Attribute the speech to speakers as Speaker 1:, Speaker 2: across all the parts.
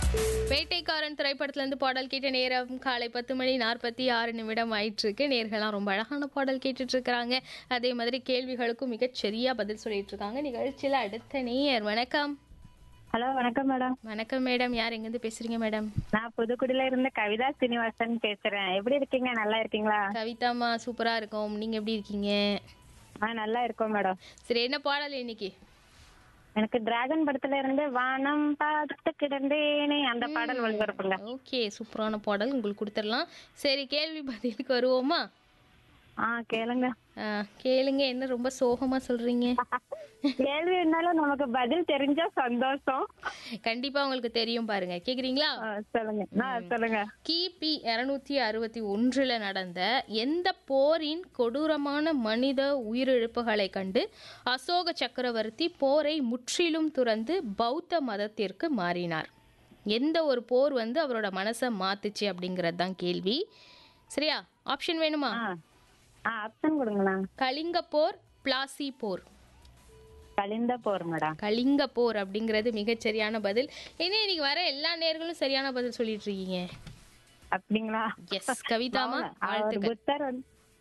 Speaker 1: வேட்டைக்காரன் திரைப்படத்துல இருந்து பாடல் கேட்ட நேரம் காலை பத்து மணி நாற்பத்தி ஆறு நிமிடம் ஆயிட்டு இருக்கு நேர்கள்லாம் ரொம்ப அழகான பாடல் கேட்டுட்டு இருக்கிறாங்க அதே மாதிரி கேள்விகளுக்கும் மிகச் சரியா பதில் சொல்லிட்டு இருக்காங்க நிகழ்ச்சியில அடுத்த நேயர் வணக்கம்
Speaker 2: ஹலோ வணக்கம் மேடம்
Speaker 1: வணக்கம் மேடம் யார் எங்கிருந்து பேசுறீங்க மேடம்
Speaker 2: நான் புதுக்குடியில இருந்து கவிதா சீனிவாசன் பேசுறேன் எப்படி இருக்கீங்க நல்லா இருக்கீங்களா
Speaker 1: கவிதாமா சூப்பரா இருக்கும் நீங்க எப்படி இருக்கீங்க
Speaker 2: ஆ நல்லா இருக்கோம் மேடம்
Speaker 1: சரி என்ன பாடல் இன்னைக்கு
Speaker 2: எனக்கு டிராகன் படத்துல இருந்து வானம் பார்த்து கிடந்தேனே அந்த பாடல் ஒளிபரப்புங்க
Speaker 1: ஓகே சூப்பரான பாடல் உங்களுக்கு கொடுத்துடலாம் சரி கேள்வி பதிலுக்கு வருவோமா
Speaker 2: ஆ கேளுங்க
Speaker 1: ஆ, கேளுங்க என்ன ரொம்ப சோகமா சொல்றீங்க
Speaker 2: கேள்வி இருந்தாலும் நமக்கு பதில் தெரிஞ்சா சந்தோஷம்
Speaker 1: கண்டிப்பா உங்களுக்கு தெரியும் பாருங்க கேக்குறீங்களா
Speaker 2: ஆ, சொல்லுங்க நான் சொல்லுங்க
Speaker 1: கிபி இருநூத்தி அறுபத்தி ஒன்றுல நடந்த எந்த போரின் கொடூரமான மனித உயிரிழப்புகளை கண்டு அசோக சக்கரவர்த்தி போரை முற்றிலும் துறந்து பௌத்த மதத்திற்கு மாறினார் எந்த ஒரு போர் வந்து அவரோட மனசை மாத்துச்சு அப்படிங்கிறது தான் கேள்வி சரியா ஆப்ஷன் வேணுமா
Speaker 2: ஆ ஆ ஆப்ஷன் கொடுங்களா
Speaker 1: கலிங்க போர் பிளாசி போர்
Speaker 2: கலிந்த போர் மேடம்
Speaker 1: கலிங்க போர் அப்படிங்கிறது மிகச் சரியான பதில் என்ன இன்னைக்கு வர எல்லா நேர்களும் சரியான பதில் சொல்லிட்டு இருக்கீங்க
Speaker 2: அப்படிங்களா
Speaker 1: எஸ் கவிதாமா
Speaker 2: அவர்
Speaker 1: வாழ்த்துக்கள்
Speaker 2: புத்தர் வந்து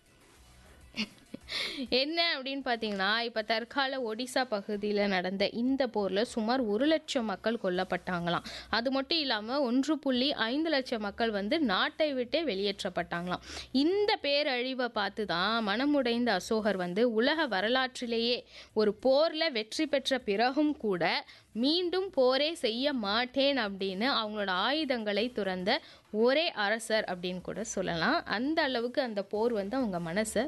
Speaker 1: என்ன அப்படின்னு பார்த்தீங்கன்னா இப்போ தற்கால ஒடிசா பகுதியில் நடந்த இந்த போரில் சுமார் ஒரு லட்சம் மக்கள் கொல்லப்பட்டாங்களாம் அது மட்டும் இல்லாமல் ஒன்று புள்ளி ஐந்து லட்சம் மக்கள் வந்து நாட்டை விட்டே வெளியேற்றப்பட்டாங்களாம் இந்த பேரழிவை பார்த்து தான் மனமுடைந்த அசோகர் வந்து உலக வரலாற்றிலேயே ஒரு போரில் வெற்றி பெற்ற பிறகும் கூட மீண்டும் போரே செய்ய மாட்டேன் அப்படின்னு அவங்களோட ஆயுதங்களை துறந்த ஒரே அரசர் அப்படின்னு கூட சொல்லலாம் அந்த அளவுக்கு அந்த போர் வந்து அவங்க மனசை